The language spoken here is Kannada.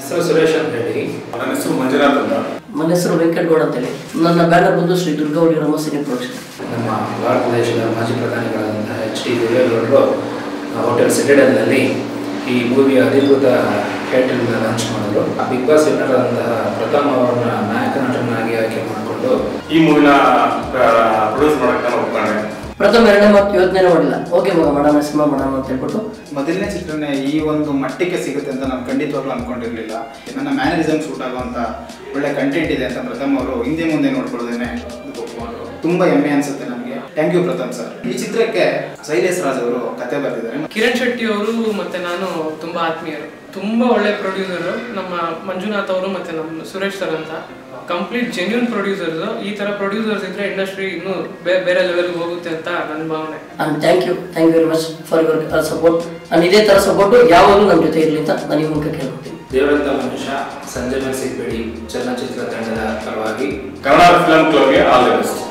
ಹೆಸರು ಸುರೇಶ್ ಅಂತ ಹೇಳಿ ನನ್ನ ಹೆಸರು ಮಂಜುನಾಥ್ ಅಂತ ನನ್ನ ಹೆಸರು ವೆಂಕಟಗೌಡ ಅಂತೇಳಿ ನನ್ನ ಬ್ಯಾನರ್ ಬಂದು ಶ್ರೀ ದುರ್ಗಾವಳಿ ರಮ ಸಿನಿ ಪ್ರೊಡಕ್ಷನ್ ನಮ್ಮ ಭಾರತ ದೇಶದ ಮಾಜಿ ಪ್ರಧಾನಿಗಳಾದಂತಹ ಎಚ್ ಡಿ ದೇವೇಗೌಡರು ಹೋಟೆಲ್ ಸಿಟಿಡಲ್ನಲ್ಲಿ ಈ ಮೂವಿಯ ಅಧಿಕೃತ ಟೈಟಲ್ನ ಲಾಂಚ್ ಮಾಡಿದ್ರು ಬಿಗ್ ಬಾಸ್ ವಿನ್ನರ್ ಆದಂತಹ ಪ್ರಥಮ್ ಅವರನ್ನ ನಾಯಕ ನಟನಾಗಿ ಆಯ್ಕೆ ಮಾಡಿಕೊಂಡು ಈ ಮೂವಿನ ಪ್ರೊಡ್ಯೂಸ್ ಮಾಡಕ್ಕೆ ನಾನು ಒಪ್ಕೊಂಡೆ ಪ್ರಥಮ ಎರಡನೇ ಮತ್ತು ಯೋಚನೆ ಮಾಡಿಲ್ಲ ಓಕೆ ಮಗ ಮಾಡೋಣ ಸಿನಿಮಾ ಮಾಡೋಣ ಅಂತ ಹೇಳ್ಬಿಟ್ಟು ಮೊದಲನೇ ಚಿತ್ರನೇ ಈ ಒಂದು ಮಟ್ಟಕ್ಕೆ ಸಿಗುತ್ತೆ ಅಂತ ನಾನು ಖಂಡಿತವಾಗ್ಲೂ ಅನ್ಕೊಂಡಿರ್ಲಿಲ್ಲ ನನ್ನ ಮ್ಯಾನರಿಸಮ್ ಸೂಟ್ ಆಗುವಂತ ಒಳ್ಳೆ ಕಂಟೆಂಟ್ ಇದೆ ಅಂತ ಪ್ರಥಮ್ ಅವರು ಹಿಂದೆ ಮುಂದೆ ನೋಡ್ಕೊಳ್ಳೋದೇನೆ ಇದಕ್ಕೆ ಒಪ್ಕೊಂಡ್ರು ತುಂಬಾ ಹೆಮ್ಮೆ ಅನ್ಸುತ್ತೆ ನನಗೆ ಥ್ಯಾಂಕ್ ಯು ಪ್ರಥಮ್ ಸರ್ ಈ ಚಿತ್ರಕ್ಕೆ ಶೈಲೇಶ್ ರಾಜ್ ಅವರು ಕತೆ ಬರೆದಿದ್ದಾರೆ ಕಿರಣ್ ಶೆಟ್ಟಿ ಅವರು ಮತ್ತೆ ನಾನು ತುಂಬಾ ಆತ್ಮೀಯರು ತುಂಬಾ ಒಳ್ಳೆ ಪ್ರೊಡ್ಯೂಸರ್ ನಮ್ಮ ಮಂಜುನಾಥ್ ಅವರು ಮತ್ತೆ ನಮ್ಮ ಸುರೇಶ್ ಸರ್ ಅಂತ ಕಂಪ್ಲೀಟ್ ಜೆನ್ಯೂನ್ ಪ್ರೊಡ್ಯೂಸರ್ಸ್ ಈ ತರ ಪ್ರೊಡ್ಯೂಸರ್ಸ್ ಇದ್ರೆ ಇಂಡಸ್ಟ್ರಿ ಇನ್ನೂ ಬೇ- ಬೇರೆ ಲೆವೆಲ್ಗೆ ಹೋಗುತ್ತೆ ಅಂತ ನನ್ನ ಭಾವನೆ and thank you thank you very much for your support and ಇದೇ ಥರ ಸಪೋರ್ಟು ಯಾವಾಗಲೂ ನಮ್ಮ ಜೊತೆ ಇರಲಿ ಅಂತ ನಾನು ಈ ಮೂಲಕ ಕೇಳ್ಕೊತೀನಿ ದೇವರಂತ ಮನುಷ್ಯ ಸಂಜೆ ಮೇಲೆ ಸಿಗ್ಬೇಡಿ ಚಲನಚಿತ್ರ ತಂಡದ ಪರವಾಗಿ ಕನ್ನಡ ಫಿಲಂ ಕ್ಲಬ್ಗೆ ಆಲ್ ದಿ ಬೆಸ್ಟ್